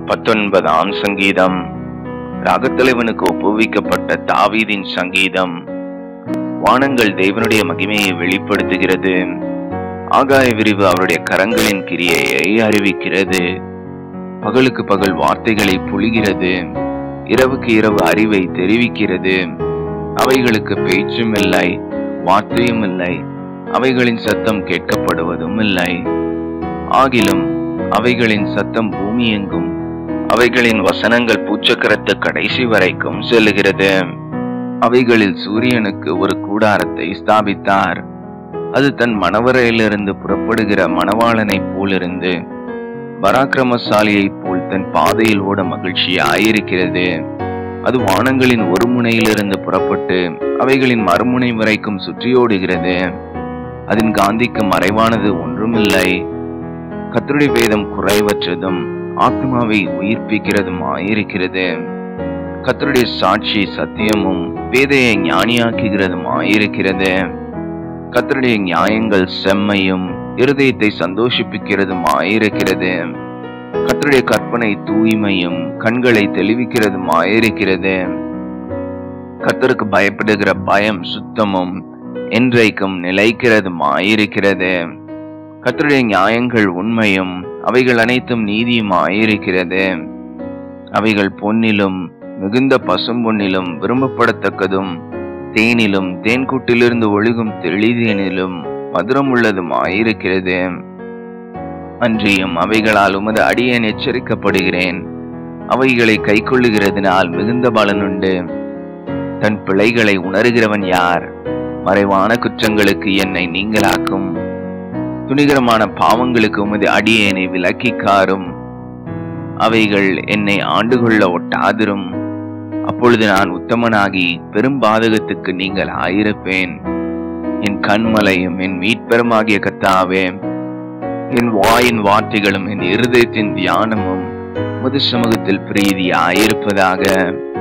பத்தொன்பதாம் சங்கீதம் ராகத்தலைவனுக்கு ஒப்புவிக்கப்பட்ட தாவீதின் சங்கீதம் வானங்கள் தேவனுடைய மகிமையை வெளிப்படுத்துகிறது ஆகாய விரிவு அவருடைய கரங்களின் கிரியையை அறிவிக்கிறது பகலுக்கு பகல் வார்த்தைகளை புழிகிறது இரவுக்கு இரவு அறிவை தெரிவிக்கிறது அவைகளுக்கு பேச்சும் இல்லை வார்த்தையும் இல்லை அவைகளின் சத்தம் கேட்கப்படுவதும் இல்லை ஆகிலும் அவைகளின் சத்தம் பூமி எங்கும் அவைகளின் வசனங்கள் பூச்சக்கரத்து கடைசி வரைக்கும் செல்லுகிறது அவைகளில் சூரியனுக்கு ஒரு கூடாரத்தை ஸ்தாபித்தார் அது தன் மணவரையிலிருந்து புறப்படுகிற மணவாளனைப் போலிருந்து பராக்கிரமசாலியைப் போல் தன் பாதையில் ஓட மகிழ்ச்சியாயிருக்கிறது அது வானங்களின் ஒரு முனையிலிருந்து புறப்பட்டு அவைகளின் மறுமுனை வரைக்கும் சுற்றியோடுகிறது அதன் காந்திக்கு மறைவானது ஒன்றுமில்லை கத்தருடைய வேதம் குறைவற்றதும் ஆத்மாவை உயிர்ப்பிக்கிறதும் ஆயிருக்கிறது கத்தருடைய சாட்சி சத்தியமும் வேதையை ஞானியாக்குகிறதும் ஆயிருக்கிறது கத்தருடைய நியாயங்கள் செம்மையும் இருதயத்தை சந்தோஷிப்பிக்கிறதும் ஆயிருக்கிறது கத்தருடைய கற்பனை தூய்மையும் கண்களை தெளிவிக்கிறதும் ஆயிருக்கிறது கத்தருக்கு பயப்படுகிற பயம் சுத்தமும் என்றைக்கும் நிலைக்கிறதும் ஆயிருக்கிறது கத்தருடைய நியாயங்கள் உண்மையும் அவைகள் அனைத்தும் நீதியும் ஆயிருக்கிறது அவைகள் பொன்னிலும் மிகுந்த பசும்பொன்னிலும் விரும்பப்படத்தக்கதும் தேனிலும் தேன்கூட்டிலிருந்து ஒழுகும் தெளிதேனிலும் மதுரம் உள்ளதும் ஆயிருக்கிறது அன்றியும் அவைகளால் உமது அடியேன் எச்சரிக்கப்படுகிறேன் அவைகளை கைக்கொள்ளுகிறதினால் மிகுந்த பலனுண்டு தன் பிழைகளை உணர்கிறவன் யார் மறைவான குற்றங்களுக்கு என்னை நீங்களாக்கும் துணிகரமான பாவங்களுக்கு உமது அடியேனை விலக்கிக்காரும் அவைகள் என்னை ஆண்டுகொள்ள ஒட்டாதிரும் அப்பொழுது நான் உத்தமனாகி பெரும் பாதகத்துக்கு நீங்கள் ஆயிருப்பேன் என் கண்மலையும் என் மீட்பெருமாகிய கத்தாவே என் வாயின் வார்த்தைகளும் என் இருதயத்தின் தியானமும் முது சமூகத்தில் பிரீதியாயிருப்பதாக